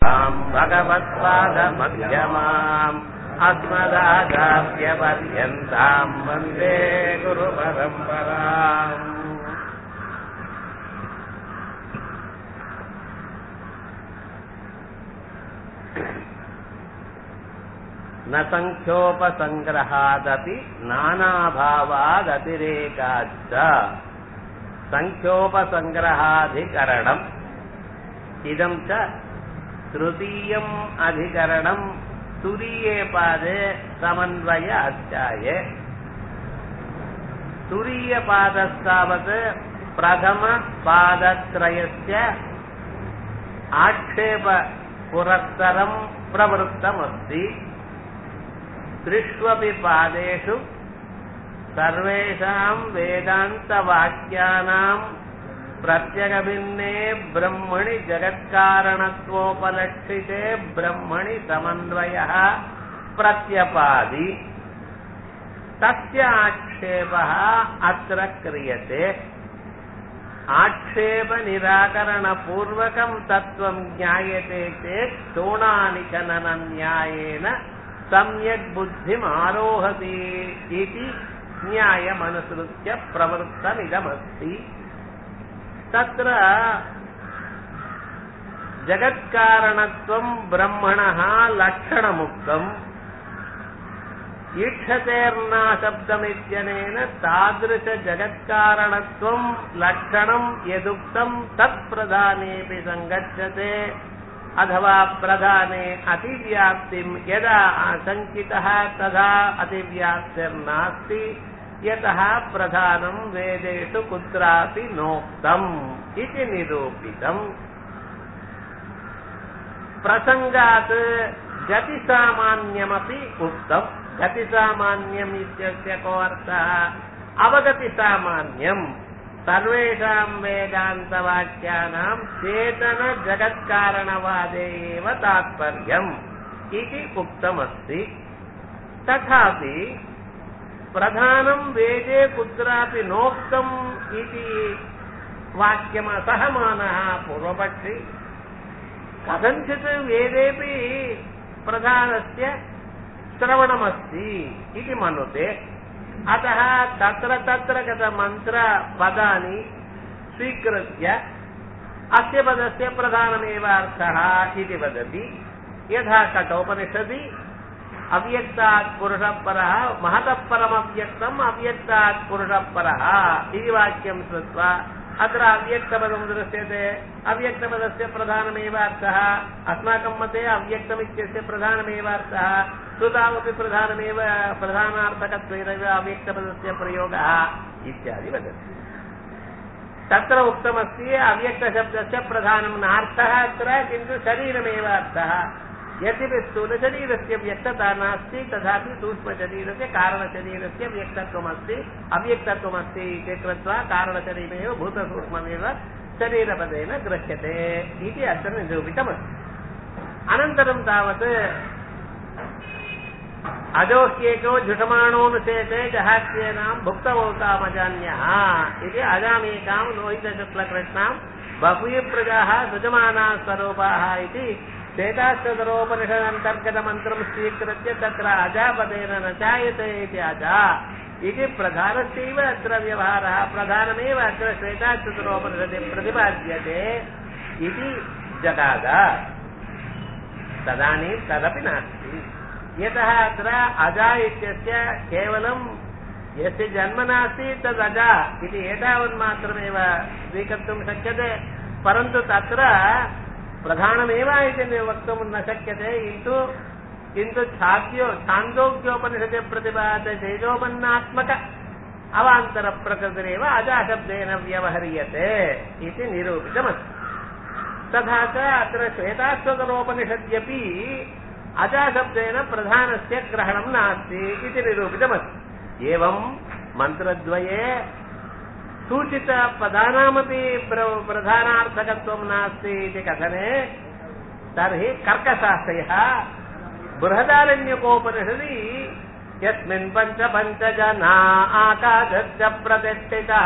ताम् भगवत्पादमध्यमाम् अस्मदाचार्यपर्यन्ताम् वन्दे गुरुपरम्पराम् न सङ्ख्योपसङ्ग्रहादपि नानाभावादतिरेकाच्च सङ्ख्योपसङ्ग्रहाधिकरणम् इदम् च तृतीयम् अधिकरणम् तुरीये पादे समन्वय अध्याये तुरीयपादस्तावत् प्रथमपादत्रयस्य आक्षेपपुरस्सरम् प्रवृत्तमस्ति त्रिष्वपि पादेषु सर्वेषाम् वेदान्तवाक्यानाम् प्रत्यगभिन्ने ब्रह्मणि जगत्कारणत्वोपलक्षिते ब्रह्मणि समन्वयः प्रत्यपादि तस्य आक्षेपः अत्र क्रियते आक्षेपनिराकरणपूर्वकम् तत्त्वम् ज्ञायते चेत् शोणानिकननन्यायेन सम्यक् बुद्धिम् आरोहति इति न्यायमनुसृत्य प्रवृत्तमिदमस्ति तत्र जगत्कारणत्वम् ब्रह्मणः लक्षणमुक्तम् ईक्षतेर्नाशब्दमित्यनेन तादृशजगत्कारणत्वम् लक्षणम् यदुक्तम् तत्प्रधानेऽपि सङ्गच्छते अथवा प्रधाने अतिव्याप्तिम् यदा आशङ्कितः तदा अतिव्याप्तिर्नास्ति यतः प्रधानम् वेदेषु कुत्रापि नोक्तम् इति निरूपितम् प्रसङ्गात् गतिसामान्यमपि उक्तम् गतिसामान्यम् इत्यस्य को अर्थः अवगतिसामान्यम् सर्वेषाम् वेदान्तवाक्यानाम् चेतनजगत्कारणवादे एव तात्पर्यम् इति उक्तमस्ति तथापि प्रधानम् वेदे कुत्रापि नोक्तम् इति वाक्यमसहमानः पूर्वपक्षी कथञ्चित् वेदेऽपि प्रधानस्य श्रवणमस्ति इति मनुते अतः तत्र तत्र गतमन्त्रपदानि स्वीकृत्य अस्य पदस्य प्रधानमेव अर्थः इति वदति यथा कठोपनिषदि अव्यक्तात् पुरुषः परः महतः परमव्यक्तम् अव्यक्तात् पुरुषः परः इति वाक्यं श्रुत्वा अत्र अव्यक्तपदं दृश्यते अव्यक्तपदस्य प्रधानमेव अर्थः अस्माकं मते अव्यक्तमित्यस्य प्रधानमेव अर्थः श्रुतावपि प्रधानमेव प्रधानार्थकत्वेनैव अव्यक्तपदस्य प्रयोगः इत्यादि वदति तत्र उक्तमस्ति अव्यक्तशब्दस्य प्रधानं नार्थः अत्र किन्तु शरीरमेव अर्थः यद्यपि स्थूलशरीरस्य व्यक्तता नास्ति तथापि सूक्ष्मशरीरस्य कारणशरीरस्य व्यक्तत्वमस्ति अव्यक्तत्वमस्ति इति कृत्वा कारणशरीरमेव भूतसूक्ष्ममेव शरीरपदेन गृह्यते इति अत्र निरूपितमस्ति अनन्तरं तावत् अजोह्येको झुषमाणोऽनुशेते जहात्येनां भुक्तवौतामजान्यः इति अजामेकां लोहितशुक्लकृष्णां बह्वी प्रजाः सुजमानाः स्वरूपाः इति श्वेताश्वतरोपनिषदन्तर्गतमन्त्रं स्वीकृत्य तत्र अजापदेन न जायते इति अजा इति प्रधानस्यैव अत्र व्यवहारः प्रधानमेव अत्र श्वेताश्वतरोपनिषदि प्रतिपाद्यते इति जगाद तदानीं तदपि नास्ति यतः अत्र अजा इत्यस्य केवलं यस्य जन्म नास्ति तद् अजा इति एतावन्मात्रमेव स्वीकर्तुं शक्यते परन्तु तत्र प्रधानमेव इति वक्तुं न शक्यते किन्तु किन्तु छात्यो छान्दोग्योपनिषदे प्रतिपाद्य तेजोपन्नात्मक अवान्तरप्रकृतिरेव अजाशब्देन व्यवह्रियते इति निरूपितमस्ति तथा च अत्र श्वेताश्वतरोपनिषद्यपि अजाशब्देन प्रधानस्य ग्रहणं नास्ति इति निरूपितमस्ति एवं मन्त्रद्वये सूचितपदानामपि प्रधानार्थकत्वं नास्ति इति कथने तर्हि कर्कशास्त्रयः बृहदारण्यकोपनिषदि यस्मिन् पञ्च पञ्च जना आकाशश्च प्रतिष्ठितः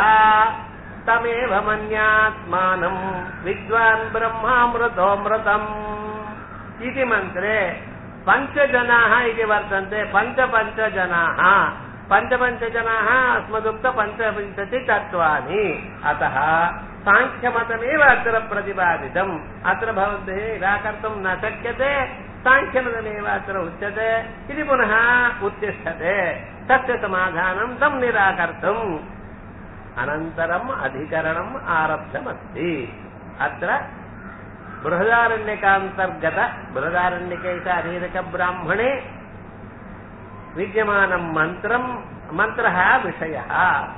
तमेव मन्यात्मानम् विद्वान् ब्रह्मामृतोऽमृतम् इति मन्त्रे पञ्चजनाः इति वर्तन्ते पञ्च पञ्चजनाः पञ्चपञ्चजनाः अस्मदुक्त पञ्चविंशतितत्त्वानि अतः साङ्ख्यमतमेव अत्र प्रतिपादितम् अत्र भवद्भिः निराकर्तुं न शक्यते साङ्ख्यमतमेव अत्र उच्यते इति पुनः उत्तिष्ठते तस्य समाधानं तं निराकर्तुम् अनन्तरम् अधिकरणम् आरब्धमस्ति अत्र बृहदारण्यकान्तर्गत बृहदारण्यके शारीरकब्राह्मणे विद्यमानं मन्त्रम् मन्त्रः विषयः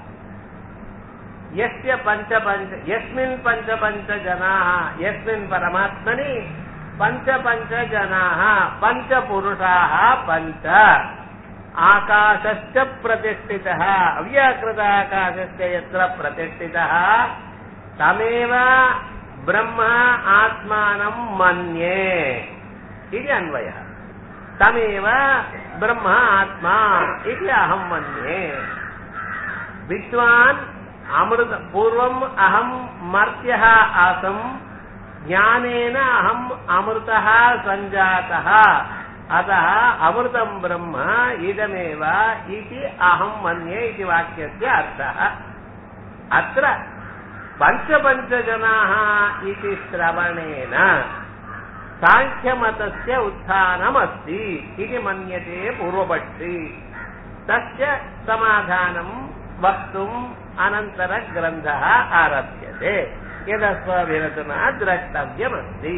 यस्य पञ्चपञ्च यस्मिन् पञ्चपञ्चजनाः यस्मिन् परमात्मनि पञ्चपञ्चजनाः पञ्चपुरुषाः पञ्च आकाशश्च प्रतिष्ठितः अव्याकृताकाशश्च यत्र प्रतिष्ठितः तमेव ब्रह्म आत्मानं मन्ये इति अन्वयः तमेव ब्रह्म आत्मा इति अहं मन्ये विद्वान् अमृत पूर्वम् अहं मर्त्यः आसम् ज्ञानेन अहम् अमृतः सञ्जातः अतः अमृतं ब्रह्म इदमेव इति अहं मन्ये इति वाक्यस्य अर्थः अत्र पञ्चपञ्चजनाः इति श्रवणेन साङ्ख्यमतस्य उत्थानमस्ति इति मन्यते पूर्वपक्षी तस्य समाधानं वक्तुम् अनन्तरग्रन्थः आरभ्यते यदस्माभिरचना द्रष्टव्यमस्ति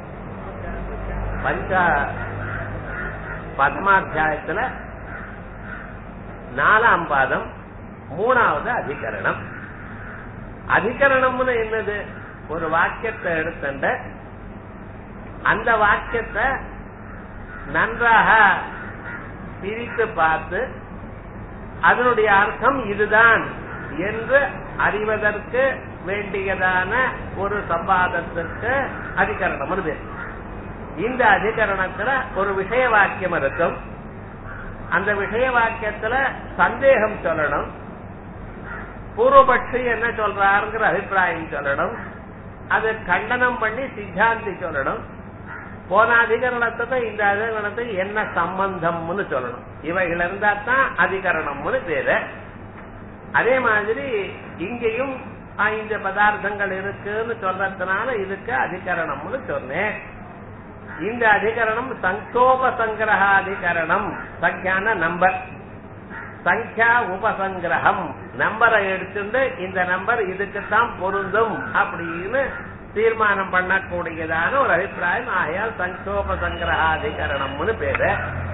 பஞ்ச பத்மாத்தியாயத்துல நாலாம் பாதம் மூணாவது அதிகரணம் அதிகரணம்னு என்னது ஒரு வாக்கியத்தை எடுத்துட்ட அந்த வாக்கியத்தை நன்றாக பிரித்து பார்த்து அதனுடைய அர்த்தம் இதுதான் என்று அறிவதற்கு வேண்டியதான ஒரு சம்பாதத்திற்கு அதிகரணம் வருது இந்த அதிகரணத்துல ஒரு விஷய வாக்கியம் இருக்கும் அந்த விஷய வாக்கியத்துல சந்தேகம் சொல்லணும் பூர்வபட்சி என்ன சொல்றாருங்கிற அபிப்பிராயம் சொல்லணும் அது கண்டனம் பண்ணி சித்தாந்தி சொல்லணும் போன அதிகரணத்துக்கு இந்த அதிகரணத்துக்கு என்ன சம்பந்தம்னு சொல்லணும் இவைகள் இருந்தா தான் அதிகரணம்னு பேரு அதே மாதிரி இங்கேயும் ஐந்து பதார்த்தங்கள் இருக்குன்னு சொல்றதுனால இதுக்கு அதிகரணம்னு சொன்னேன் இந்த அதிகரணம் சங்கோபசங்கிரக அதிகரணம் சங்கியான நம்பர் சங்கியா உபசங்கிரகம் நம்பரை எடுத்துட்டு இந்த நம்பர் இதுக்குத்தான் பொருந்தும் அப்படின்னு தீர்மானம் பண்ணக்கூடியதான ஒரு அபிப்பிராயம் ஆயால் சங்கோபசங்கிரக அதிகரணம்னு பேரு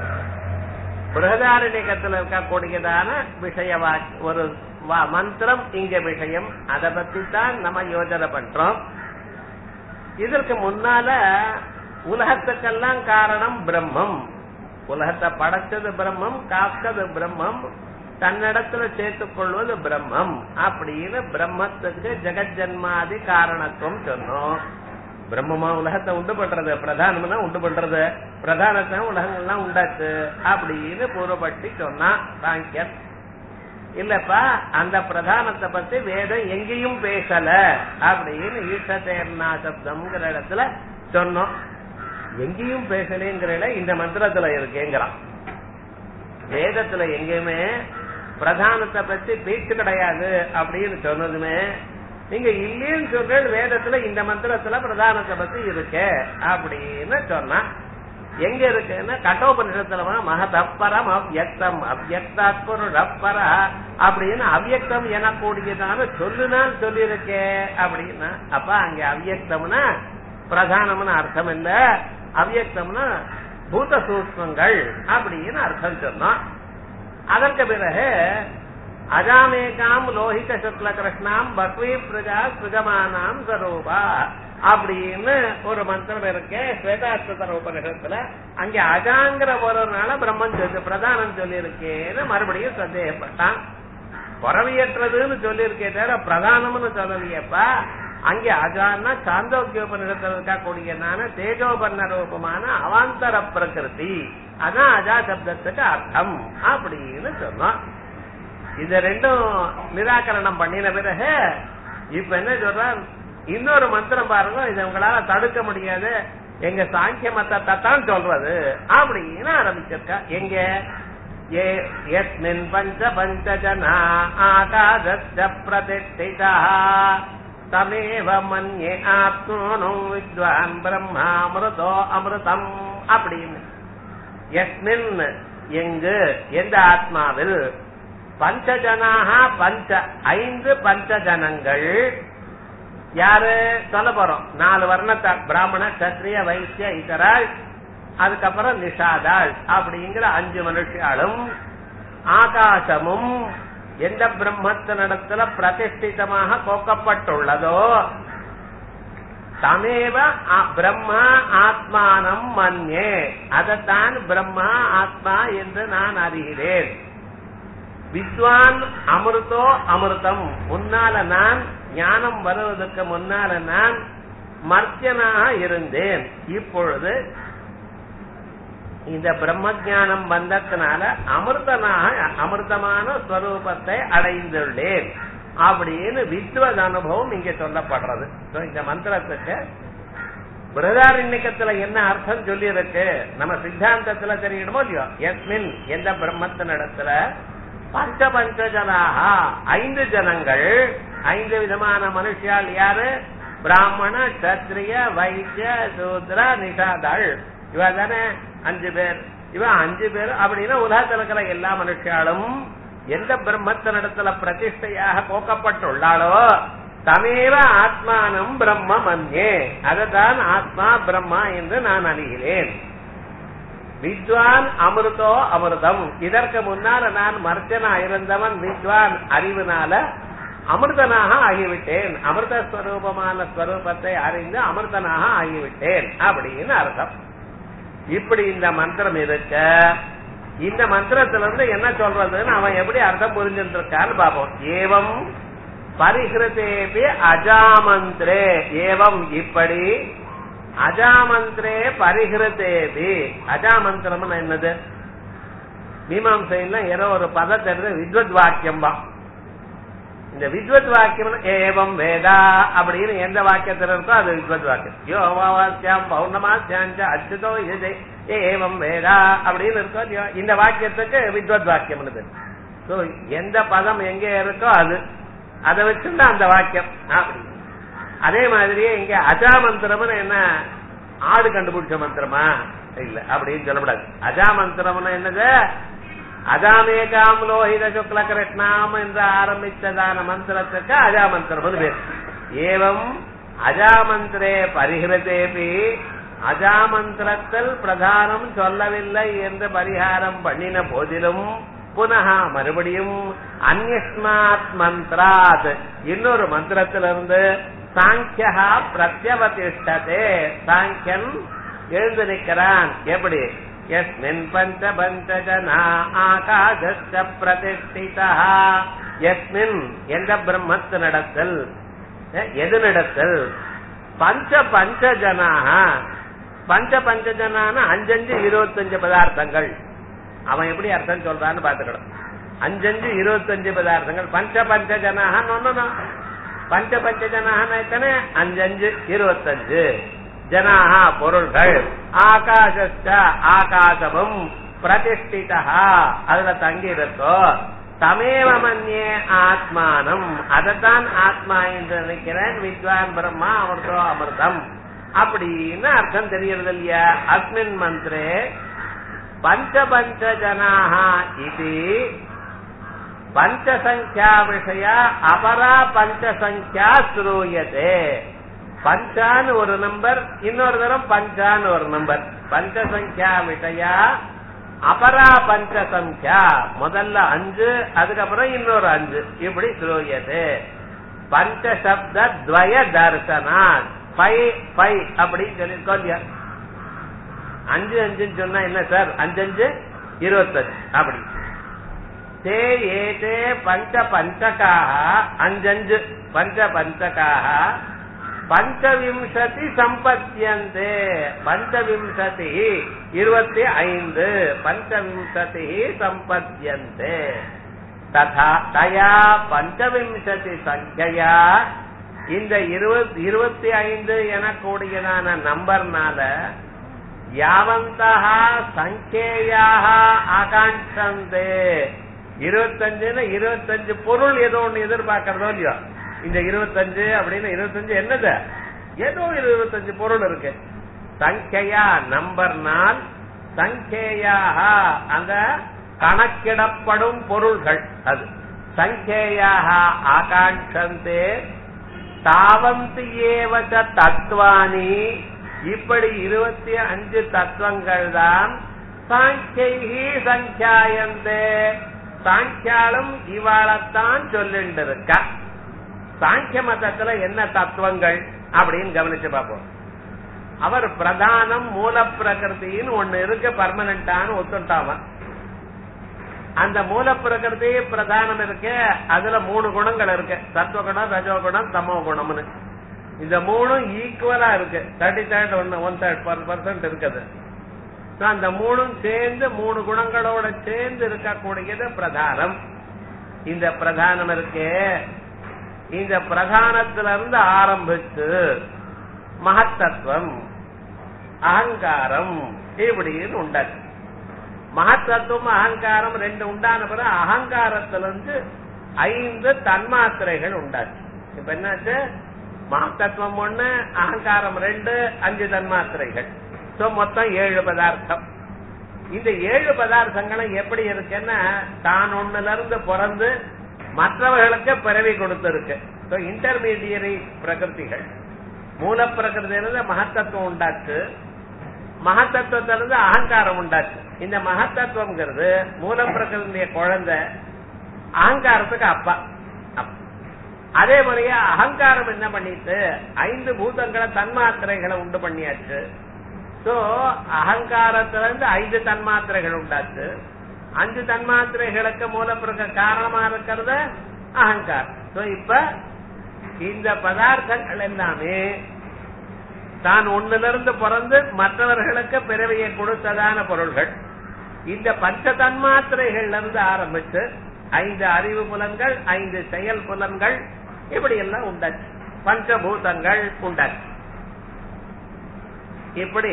பிரகதாரண்யத்தில் இருக்கக்கூடியதான விஷய ஒரு மந்திரம் இங்க விஷயம் அதை பத்தி தான் நம்ம யோஜனை பண்றோம் இதற்கு முன்னால உலகத்துக்கெல்லாம் காரணம் பிரம்மம் உலகத்தை படைச்சது பிரம்மம் காத்தது பிரம்மம் தன்னிடத்துல சேர்த்துக் கொள்வது பிரம்மம் அப்படின்னு பிரம்மத்துக்கு ஜெகஜன்மாதி காரணத்துவம் சொன்னோம் பிரம்மமா உலகத்தை உண்டு பண்றது பிரதானம்னா உண்டு பண்றது பிரதானத்தை உலகங்கள்லாம் உண்டாச்சு அப்படின்னு பூர்வப்பட்டி சொன்னா சாங்கியன் இல்லப்பா அந்த பிரதானத்தை பத்தி வேதம் எங்கேயும் பேசல அப்படின்னு ஈஷதேர்னா சப்தம்ங்கிற இடத்துல சொன்னோம் எங்கேயும் பேசலேங்கிற இந்த மந்திரத்துல இருக்கேங்கிறான் வேதத்துல எங்கேயுமே பிரதானத்தை பத்தி பேச்சு கிடையாது அப்படின்னு சொன்னதுமே நீங்க இல்லைன்னு சொல்ற வேதத்துல இந்த மந்திரத்துல பிரதானத்தை பத்தி இருக்கு அப்படின்னு சொன்னா எங்க இருக்குன்னா கட்டோபனிஷத்துல மகதப்பரம் அவ்யக்தம் அவ்யக்தாத்பர அப்படின்னு அவ்யக்தம் எனக்கூடியதான சொல்லுனால் சொல்லியிருக்கே அப்படின்னா அப்ப அங்க அவ்யக்தம்னா பிரதானம்னு அர்த்தம் இல்ல அவ்யக்தம்னா பூத சூக்மங்கள் அப்படின்னு அர்த்தம் சொன்னோம் அதற்கு பிறகு அஜாமேகாம் லோகித சுக்ல கிருஷ்ணாம் பக்வி பிரஜா சுகமானாம் சரூபா அப்படின்னு ஒரு மந்திரம் இருக்கு ஸ்வேதாஸ்வதர உபநிஷத்துல அங்க அஜாங்கிற ஒருனால பிரம்மன் சொல்லி பிரதானம் சொல்லியிருக்கேன்னு மறுபடியும் சந்தேகப்பட்டான் பறவையற்றதுன்னு சொல்லியிருக்கே தவிர பிரதானம்னு சொல்லலையப்பா அங்கே அஜான்னா சாந்தோக்கியோபனிடத்தில் இருக்கக்கூடியதான தேஜோபர்ண ரூபமான அவாந்தர பிரகிருதி அதான் அஜா சப்தத்துக்கு அர்த்தம் அப்படின்னு சொன்னோம் இத ரெண்டும் நிராகரணம் பண்ணின பிறகு இப்ப என்ன சொல்ற இன்னொரு மந்திரம் பாருங்க இதை உங்களால தடுக்க முடியாது எங்க சாங்கிய மத்தத்தை தான் சொல்றது அப்படின்னு ஆரம்பிச்சிருக்கா எங்க ஏ எஸ்மின் பஞ்ச பஞ்சஜனா ஆகாதஸ்ய பிரதிஷ்டிதா தமேவ மன்யே ஆத்மனோ வித்வான் பிரம்மாமிருதோ அமிர்தம் அப்படின்னு எஸ்மின் எங்கு எந்த ஆத்மாவில் பஞ்சஜனாக பஞ்ச ஐந்து பஞ்சஜனங்கள் யாரு சொல்ல போறோம் நாலு வர்ணத்தார் பிராமண சத்திரிய வைசிய இதராள் அதுக்கப்புறம் நிஷாதாள் அப்படிங்கிற அஞ்சு மனுஷியாலும் ஆகாசமும் எந்த பிரம்மத்தினிடத்துல பிரதிஷ்டிதமாக கோக்கப்பட்டுள்ளதோ தமேவ ஆ- பிரம்மா ஆத்மானம் மன்யே அதைத்தான் பிரம்மா ஆத்மா என்று நான் அறிகிறேன் வித்வான் அமிர்தோ அமிர்தம் முன்னால நான் ஞானம் வருவதற்கு முன்னால நான் மர்த்தியனாக இருந்தேன் இப்பொழுது இந்த பிரம்ம ஞானம் வந்ததுனால அமிர்தனாக அமிர்தமான ஸ்வரூபத்தை அடைந்துள்ளேன் அப்படின்னு வித்வத் அனுபவம் இங்க சொல்லப்படுறது So, இந்த மந்திரத்துக்கு பிரதாரண்யக்கத்துல என்ன அர்த்தம் சொல்லி இருக்கு நம்ம சித்தாந்தத்துல தெரியணுமோ இல்லையோ எஸ்மின் எந்த பிரம்மத்தினிடத்துல பஞ்ச பஞ்ச ஜனாக ஐந்து ஜனங்கள் ஐந்து விதமான மனுஷியால் யாரு பிராமண கத்திரிய வைத்திய சூத்ர நிஷாதாள் இவ தானே அஞ்சு பேர் இவ அஞ்சு பேர் அப்படின்னா உலகத்தில் இருக்கிற எல்லா மனுஷியாலும் எந்த பிரம்மத்தினிடத்துல பிரதிஷ்டையாக போக்கப்பட்டுள்ளாளோ தமேவ ஆத்மானம் பிரம்ம மன்யே அதுதான் ஆத்மா பிரம்மா என்று நான் அறிகிறேன் வித்வான் அமிர்தோ அமிர்தம் இதற்கு முன்னால நான் மர்ச்சனா இருந்தவன் வித்வான் அறிவினால அமிர்தனாக ஆகிவிட்டேன் அமிர்த ஸ்வரூபமான ஸ்வரூபத்தை அறிந்து அமிர்தனாக ஆகிவிட்டேன் அப்படின்னு அர்த்தம் இப்படி இந்த மந்திரம் இருக்க இந்த மந்திரத்துல இருந்து என்ன சொல்றதுன்னு அவன் எப்படி அர்த்தம் புரிஞ்சுட்டு இருக்கான்னு பாப்போம் ஏவம் பரிகிருதேபி அஜாமந்திரே ஏவம் இப்படி அஜாமந்திரே பரிகிருதேபி அஜாமந்திரம்னு என்னது மீமாசையில ஏதோ ஒரு பதத்தை இருந்து வித்வத் வாக்கியம் தான் இந்த வித்வத் வாக்கியம் ஏவம் வேதா அப்படின்னு எந்த வாக்கியத்தில் இருக்கோ அது வித்வத் வாக்கியம் யோவாசியாம் பௌர்ணமாசியாஞ்ச அச்சுதோ இது ஏவம் வேதா அப்படின்னு இருக்கோ இல்லையோ இந்த வாக்கியத்துக்கு வித்வத் வாக்கியம் சோ எந்த பதம் எங்க இருக்கோ அது அதை வச்சுதான் அந்த வாக்கியம் அப்படி அதே மாதிரியே இங்க அஜா மந்திரம்னு என்ன ஆடு கண்டுபிடிச்ச மந்திரமா இல்ல அப்படின்னு சொல்லக்கூடாது அஜா மந்திரம்னு என்னது அஜாமேகாம் லோஹித சுக்ல கிருஷ்ணாம் என்று ஆரம்பித்ததான மந்திரத்துக்கு அஜா மந்திரம் பேர் ஏவம் அஜாமந்திரே பரிகிருதேபி அஜாமந்திரத்தில் பிரதானம் சொல்லவில்லை என்று பரிகாரம் பண்ணின போதிலும் புனக மறுபடியும் அந்யஸ்மாத் மந்திராத் இன்னொரு மந்திரத்திலிருந்து சாங்கியா பிரத்யவதிஷ்டதே சாங்கியன் எழுந்து நிற்கிறான் எப்படி எஸ்மின் பஞ்ச பஞ்ச ஜனா ஆகாச பிரதிஷ்டிதா எஸ்மின் எந்த பிரம்மத்து நடத்தல் எது நடத்தல் பஞ்ச பஞ்ச ஜனாக பஞ்ச பஞ்ச ஜனான அஞ்சஞ்சு இருபத்தஞ்சு பதார்த்தங்கள் அவன் எப்படி அர்த்தம் சொல்றான்னு பாத்துக்கணும் அஞ்சஞ்சு இருபத்தஞ்சு பதார்த்தங்கள் பஞ்ச பஞ்ச ஜனாக ஒன்னு பஞ்ச பஞ்ச ஜனாக எத்தனை அஞ்சஞ்சு இருபத்தஞ்சு ஜனாக பொருள்கள் ஆகாசஸ்ட ஆகாசமும் பிரதிஷ்டிதா அதுல தங்கி இருக்கோ தமேவ மன்யே ஆத்மானம் அதத்தான் ஆத்மா என்று நினைக்கிறேன் வித்வான் பிரம்மா அமிர்தோ அமிர்தம் அப்படின்னு அர்த்தம் தெரியறது இல்லையா அஸ்மின் மந்திரே பஞ்ச பஞ்ச ஜனாக இது பஞ்சசங்கியா விஷய அபரா பஞ்சசங்கியா ஸ்ரூயதே பஞ்சான்னு ஒரு நம்பர் இன்னொரு தரம் பஞ்சான்னு ஒரு நம்பர் பஞ்சசங்கியா விஷயா அபரா பஞ்சசங்கியா முதல்ல அஞ்சு அதுக்கப்புறம் இன்னொரு அஞ்சு இப்படி ஸ்ரூயது பஞ்சசப்த துவய தர்சனா பை பை அப்படின்னு சொல்லியிருக்கோம் இல்லையா அஞ்சு அஞ்சுன்னு சொன்னா என்ன சார் அஞ்சு அஞ்சு இருபத்தஞ்சு அப்படி தே ஏதே பஞ்ச பஞ்சகாக அஞ்சஞ்சு பஞ்ச பஞ்சகாக பஞ்சவிம்சதி சம்பத்தியந்தே பஞ்சவிம்சதி இருபத்தி ஐந்து பஞ்சவிம்சதி சம்பத்தியந்தே ததா தயா பஞ்சவிம்சதி சங்கியா இந்த இருபத் இருபத்தி ஐந்து எனக்கூடியதான நம்பர்னால யாவந்தா சங்கேயாக ஆகாங்ஷந்தே இருபத்தஞ்சுன்னு இருபத்தஞ்சு பொருள் ஏதோ ஒண்ணு எதிர்பார்க்கறதோ இல்லையோ இந்த இருபத்தஞ்சு அப்படின்னு இருபத்தஞ்சு என்னது ஏதோ ஒரு இருபத்தஞ்சு பொருள் இருக்கு சங்கையா நம்பர் நாள் சங்கேயாக அந்த கணக்கிடப்படும் பொருள்கள் அது சங்கேயாக ஆகாங்ஷந்தே தாவந்தி ஏவச்ச தத்துவானி இப்படி இருபத்தி அஞ்சு தத்துவங்கள் தான் சாங்கியி சங்கியாயந்தே சாங்கியாலும் இவாளத்தான் சொல்லிட்டு இருக்கா சாங்கிய மதத்துல என்ன தத்துவங்கள் அப்படின்னு கவனிச்சு பார்ப்போம் அவர் பிரதானம் மூல பிரகிருத்தின்னு ஒண்ணு இருக்கு பர்மனண்டான்னு ஒத்துட்டாவன் அந்த மூல பிரகிருதி பிரதானம் இருக்கு அதுல மூணு குணங்கள் இருக்கு சத்துவ குணம் ரஜோ குணம் தமோ குணம்னு இந்த மூணும் ஈக்குவலா இருக்கு தேர்ட்டி தேர்ட் ஒன்னு ஒன் தேர்ட் பர்சன்ட் இருக்குது So, அந்த மூணும் சேர்ந்து மூணு குணங்களோட சேர்ந்து இருக்கக்கூடியது பிரதானம் இந்த பிரதானம் இருக்கே இந்த பிரதானத்துல இருந்து ஆரம்பிச்சு மகத்தத்துவம் அகங்காரம் இப்படின்னு உண்டாச்சு மகத்தத்துவம் அகங்காரம் ரெண்டு உண்டான பிறகு அகங்காரத்திலிருந்து ஐந்து தன்மாத்திரைகள் உண்டாச்சு இப்ப என்னாச்சு மகத்தத்துவம் ஒண்ணு அகங்காரம் ரெண்டு அஞ்சு தன்மாத்திரைகள் சோ மொத்தம் ஏழு பதார்த்தம் இந்த ஏழு பதார்த்தங்களும் எப்படி இருக்குன்னா தான் ஒண்ணுல இருந்து பிறந்து மற்றவர்களுக்கு பிறவி கொடுத்திருக்கு இன்டர்மீடியரி பிரகிருதிகள் மூல பிரகிருதியிலிருந்து மகத்தத்துவம் உண்டாச்சு மகத்தத்துவத்திலிருந்து அகங்காரம் உண்டாச்சு இந்த மகத்தத்துவம்ங்கிறது மூல பிரகிருதிய குழந்தை அகங்காரத்துக்கு அப்பா அப்பா. அதே மாதிரியே அகங்காரம் என்ன பண்ணிட்டு ஐந்து பூதங்களை தன்மாத்திரைகளை உண்டு பண்ணியாச்சு சோ அகங்காரத்திலிருந்து ஐந்து தன்மாத்திரைகள் உண்டாச்சு அஞ்சு தன்மாத்திரைகளுக்கு மூலப்பிரக காரணமா இருக்கிறது அகங்காரம் சோ இப்ப இந்த பதார்த்தங்கள் எல்லாமே தான் ஒண்ணுல இருந்து பிறந்து மற்றவர்களுக்கு பிறவியை கொடுத்ததான பொருள்கள் இந்த பஞ்ச தன்மாத்திரைகள்ல இருந்து ஆரம்பிச்சு ஐந்து அறிவு புலன்கள் ஐந்து செயல் புலன்கள் இப்படி எல்லாம் உண்டாச்சு பஞ்சபூதங்கள் உண்டாச்சு இப்படி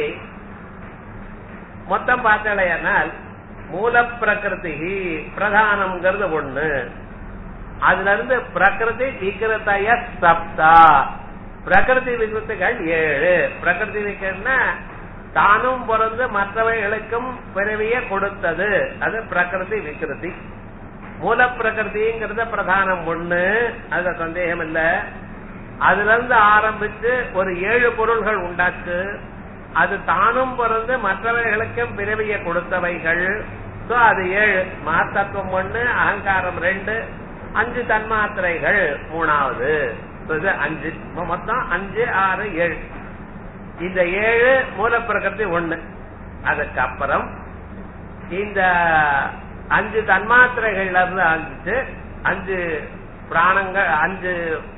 மொத்தம் பார்த்தாலேயானால் மூல பிரகிருதி பிரதானம்ங்கிறது ஒண்ணு அதுல இருந்து பிரகிருதி விகிருதய சப்தா பிரகிருதி விகிருத்துகள் ஏழு பிரகிருதி விகிருத்தினா தானும் பிறந்து மற்றவைகளுக்கும் பிறவிய கொடுத்தது அது பிரகிருதி விகிருதி மூல பிரகிருதிங்கிறது பிரதானம் ஒண்ணு அதுல சந்தேகம் இல்ல அதுல இருந்து ஆரம்பிச்சு ஒரு ஏழு பொருள்கள் உண்டாச்சு அது தானும் பிறந்து மற்றவர்களுக்கும் பிறவிய கொடுத்தவைகள் சோ அது ஏழு மாத்தத்துவம் ஒண்ணு அகங்காரம் ரெண்டு அஞ்சு தன்மாத்திரைகள் மூணாவது So, இது அஞ்சு மொ- மொத்தம் அஞ்சு ஆறு ஏழு இந்த ஏழு மூலப்பிரகிருதி ஒண்ணு அதுக்கப்புறம் இந்த அஞ்சு தன்மாத்திரைகள்ல இருந்து ஆரம்பிச்சு அஞ்சு பிராணங்கள் அஞ்சு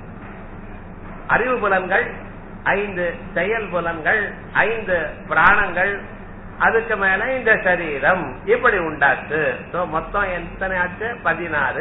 அறிவு புலன்கள் ஐந்து செயல் புலன்கள் ஐந்து பிராணங்கள் அதுக்கு மேல இந்த சரீரம் இப்படி உண்டாச்சு சோ மொத்தம் எத்தனை ஆச்சு பதினாறு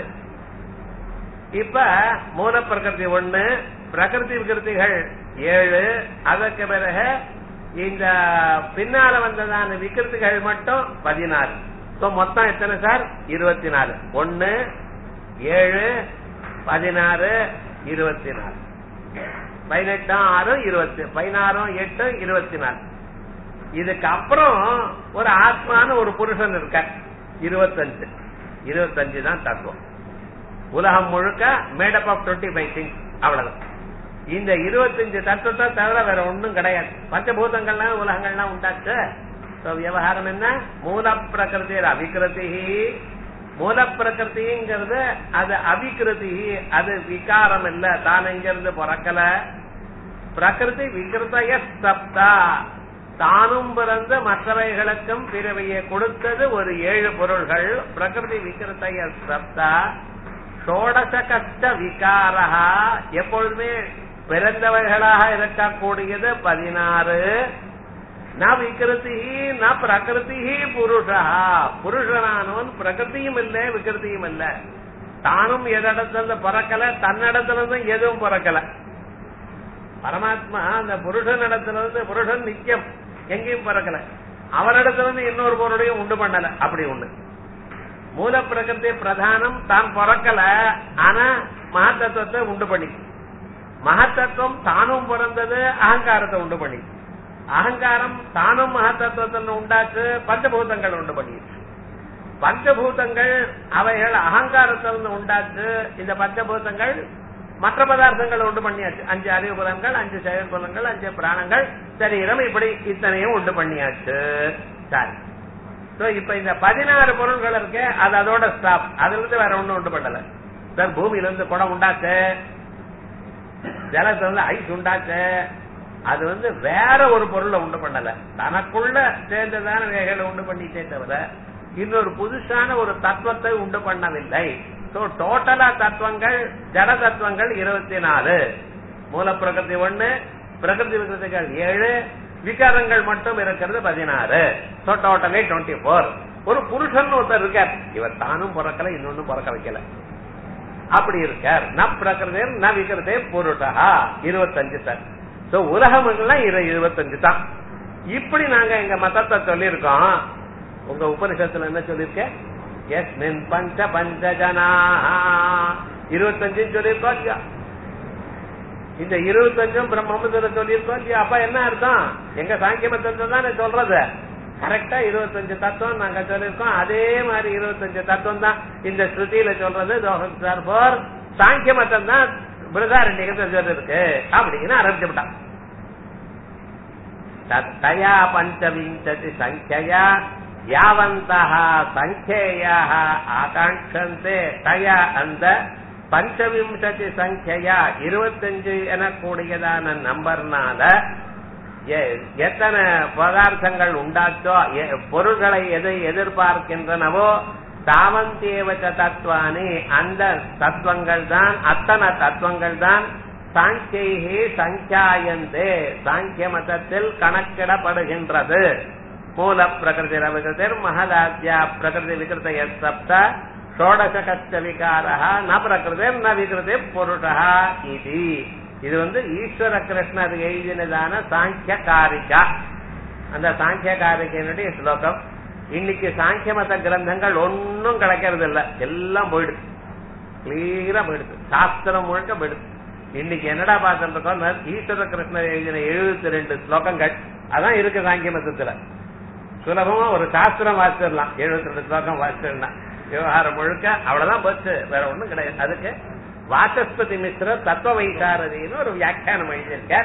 இப்ப மூல பிரகிருதி ஒண்ணு பிரகிருதி விகிருதிகள் ஏழு அதற்கு பிறகு இந்த பின்னால வந்ததான விகிருதிகள் மட்டும் பதினாறு சோ மொத்தம் எத்தனை சார் இருபத்தி நாலு ஒன்னு ஏழு பதினாறு இருபத்தி நாலு பதினெட்டாம் ஆறு இருபத்தி பதினாறும் எட்டு இருபத்தி நாலு இதுக்கு அப்புறம் ஒரு ஆத்மான்னு ஒரு புருஷன் இருக்க இருபத்தஞ்சு இருபத்தஞ்சு தான் தத்துவம் உலகம் முழுக்க made up of twenty five things அவ்வளவுதான் இந்த இருபத்தஞ்சு தத்துவத்தை தவிர வேற ஒண்ணும் கிடையாது பஞ்சபூதங்கள்லாம் உலகங்கள்லாம் உண்டாச்சு So, விவகாரம் என்ன மூல பிரகிருதி அபிகிருதி மூல பிரகிருதிங்கிறது அது அபிகிருதி அது விகாரம் இல்ல தான் இங்கிருந்து பிறக்கல பிரகிருதி விகிருதய சப்தா தானும் பிறந்து மற்றவைகளுக்கும் பிறவையை கொடுத்தது ஒரு ஏழு பொருள்கள் பிரகிருதி விகிருதய சப்தா ஷோடச கஷ்ட விகாரா எப்பொழுதுமே பிறந்தவைகளாக இருக்கக்கூடியது பதினாறு ந விகிருதி ந பிரகிருதி புருஷா புருஷனானவன் பிரகிருதியும் இல்ல விகிருதியும் இல்ல தானும் எதிடத்துல பிறக்கல தன்னிடத்துல இருந்து எதுவும் பிறக்கல பரமாத்மா அந்த புருஷன் இடத்துல இருந்து புருஷன் நித்தியம் எங்கேயும் பிறக்கல அவரிடத்துல இருந்து இன்னொரு பொருளையும் உண்டு பண்ணல அப்படி ஒண்ணு மூல பிரகிருதி பிரதானம் தான் பிறக்கல ஆனா மகத்தத்துவத்தை உண்டு பண்ணி மகத்தத்துவம் தானும் பிறந்தது அகங்காரத்தை உண்டு பண்ணி அகங்காரம் தானும் மகத்தத்துவத்தில் உண்டாச்சு பஞ்சபூதங்கள் உண்டு பண்ணி பஞ்சபூதங்கள் அவைகள் அகங்காரத்திலிருந்து உண்டாச்சு இந்த பஞ்சபூதங்கள் மற்ற பதார்த்தங்கள் உண்டு பண்ணியாச்சு அஞ்சு அறிவு புலன்கள் அஞ்சு செயல் புலன்கள் அஞ்சு பிராணங்கள் சரீரம் இப்படி இத்தனையும் உண்டு பண்ணியாச்சு சரி சோ இப்ப இந்த பதினாறு பொருள்கள் இருக்கு அது அதோட ஸ்டாப் அதுல இருந்து வேற ஒண்ணும் உண்டு பண்ணல சார் பூமியில இருந்து குடம் உண்டாச்சு ஜலத்துல இருந்து ஐஸ் உண்டாச்சு அது வந்து வேற ஒரு பொருளை உண்டு பண்ணல தனக்குள்ள சேர்ந்ததான வேகளை உண்டு பண்ணிட்டே தவிர இன்னொரு புதுசான ஒரு தத்துவத்தை உண்டு பண்ணவில்லை சோ டோட்டலா தத்துவங்கள் ஜட தத்துவங்கள் இருபத்தி நாலு மூல பிரகிருதி ஒண்ணு பிரகிருதி விகிருதிகள் ஏழு விகாரங்கள் மட்டும் இருக்கிறது பதினாறு சோ டோட்டலி டுவெண்ட்டி போர் ஒரு புருஷன் ஒருத்தர் இருக்கார் இவர் தானும் பிறக்கல இன்னொன்னும் பிறக்க வைக்கல அப்படி இருக்கார் ந பிரகிருதே ந விகிருதே புருஷா இருபத்தஞ்சு சார் சோ உலகம் எல்லாம் இருபத்தஞ்சு தான் இப்படி நாங்க எங்க மதத்தை சொல்லியிருக்கோம் உங்க உபனிஷத்துல என்ன சொல்லிருக்க எஸ்மின் பஞ்ச பஞ்ச ஜனா இருபத்தஞ்சு சொல்லியிருக்கோம் இல்லையா இந்த இருபத்தஞ்சும் பிரம்மபுத்திர சொல்லியிருக்கோம் இல்லையா அப்ப என்ன அர்த்தம் எங்க சாங்கிய மதத்தை தான் சொல்றது கரெக்டா இருபத்தஞ்சு தத்துவம் நாங்க சொல்லியிருக்கோம் அதே மாதிரி இருபத்தஞ்சு தத்துவம் தான் இந்த ஸ்ருதியில சொல்றது சார் போர் சாங்கிய மதம் தான் பிரதாரண்யத்தை சொல்லிருக்கு அப்படின்னு ஆரம்பிச்சுட்டான் தயா பஞ்சவிஞ்சதி சங்கியா யாவந்தः சங்கேயாக ஆகாங்கந்தே தயா அந்த பஞ்சவிம்சதி சங்கியா இருபத்தஞ்சு எனக்கூடியதான நம்பர்னால எத்தனை பதார்த்தங்கள் உண்டாச்சோ பொருள்களை எதை எதிர்பார்க்கின்றனவோ தாவந்தேவச்ச தத்துவானி அந்த தத்துவங்கள் தான் அத்தனை தத்துவங்கள் தான் சாங்கியே சங்கியாயந்தே சாங்கிய மதத்தில் கணக்கிடப்படுகின்றது மூல பிரகிருதி விகிருதிர் மகதாத்யா பிரகிருதி விகிருதய சப்த ஷோடச கஷ்ட விகாரா ந பிரகிருதிர் ந விகிருதி புருஷா இது இது வந்து ஈஸ்வர கிருஷ்ணர் எழுதினதான சாங்கிய காரிகா அந்த சாங்கிய காரிகையினுடைய ஸ்லோகம் இன்னைக்கு சாங்கிய மத கிரந்தங்கள் ஒன்னும் கிடைக்கிறது இல்ல எல்லாம் போயிடுது கிளியரா போயிடுது சாஸ்திரம் முழுக்க போயிடுது இன்னைக்கு என்னடா பார்த்துட்டு இருக்கோம் ஈஸ்வர கிருஷ்ணர் எழுதின எழுபத்தி ரெண்டு ஸ்லோகங்கள் அதான் இருக்கு சாங்கிய மதத்துல சுலபமா ஒரு சாஸ்திரம் வாசிச்சிடலாம் எழுபத்தி ரெண்டு ஸ்லோகம் வாசிச்சிடலாம் விவகாரம் முழுக்க அவ்வளவுதான் போச்சு வேற ஒண்ணும் கிடையாது அதுக்கு வாசஸ்பதி மிஸ்ர தத்துவ வைசாரதின்னு ஒரு வியாக்கியானம் எழுதியிருக்க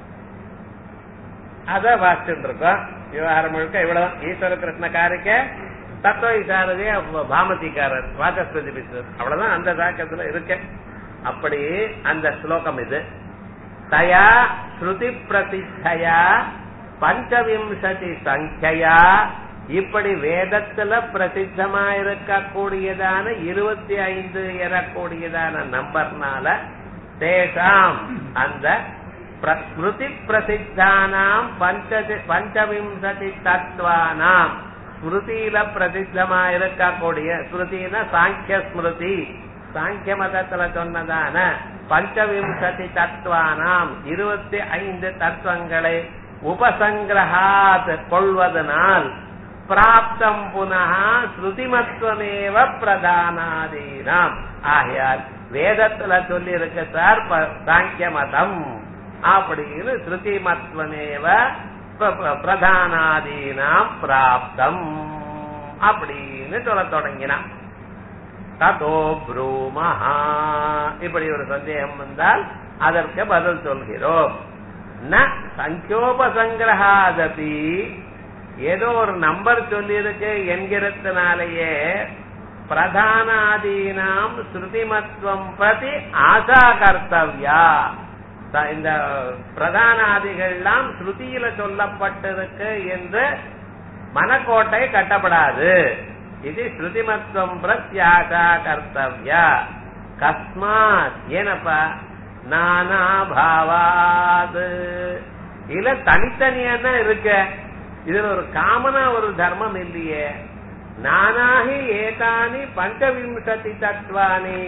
அத வாசிச்சுட்டு இருக்கோம் விவகாரம் முழுக்க இவ்வளவுதான் ஈஸ்வர கிருஷ்ண காரிக்க தத்துவ விசாரதி பாமதிக்காரர் வாசஸ்பதி மிஸ்ரர் அவ்வளவுதான் அந்த தாக்கத்துல இருக்கு அப்படி அந்த ஸ்லோகம் இது தயா ஸ்ருதி பிரசித்தயா பஞ்சவிம்சதி சங்கியா இப்படி வேதத்துல பிரசித்தமா இருக்கக்கூடியதான இருபத்தி ஐந்து எனக்கூடியதான நம்பர்னால தேசாம் அந்த ஸ்மிருதி பிரசித்தானாம் பஞ்ச பஞ்சவிம்சதி தத்துவானாம் ஸ்மிருதியில பிரசித்தமா இருக்கக்கூடிய ஸ்மிருதினா சாங்கிய ஸ்மிருதி சாங்கிய மதத்துல சொன்னதான பஞ்சவிம்சதி தத்துவானாம் இருபத்தி ஐந்து தத்துவங்களை உபசங்கிரகாத் கொள்வதனால் பிராப்தம் புனக ஸ்ருதிமத்துவமேவ பிரதானாதீனாம் ஆகையால் வேதத்துல சொல்லி இருக்க சார் சாங்கிய மதம் அப்படின்னு ஸ்ருதிமத்வமேவ பிரதானாதீனாம் பிராப்தம் அப்படின்னு சொல்ல தொடங்கினான் ததோ ப்ரூமஹா இப்படி ஒரு சந்தேகம் வந்தால் அதற்கு பதில் சொல்கிறோம் ந சங்கோபசங்கிரகாதபி ஏதோ ஒரு நம்பர் சொல்லியிருக்கு என்கிறதுனாலேயே பிரதானாதீனாம் ஸ்ருதிமத்துவம் பிரதி ஆசா கர்த்தவ்யா இந்த பிரதானாதிகள்லாம் ஸ்ருதியில சொல்லப்பட்டிருக்கு என்று மனக்கோட்டை கட்டப்படாது இது ஸ்ருதிமத்துவம் பிரத்யாசா கர்த்தவ்யா கஸ்மாத் ஏனப்பா நானா பாவாது இல்ல தனித்தனியா தான் இருக்க இதுல ஒரு காமனா ஒரு தர்மம் இல்லையே நானாகி ஏதானி பஞ்சவிம்சதி தத்துவானி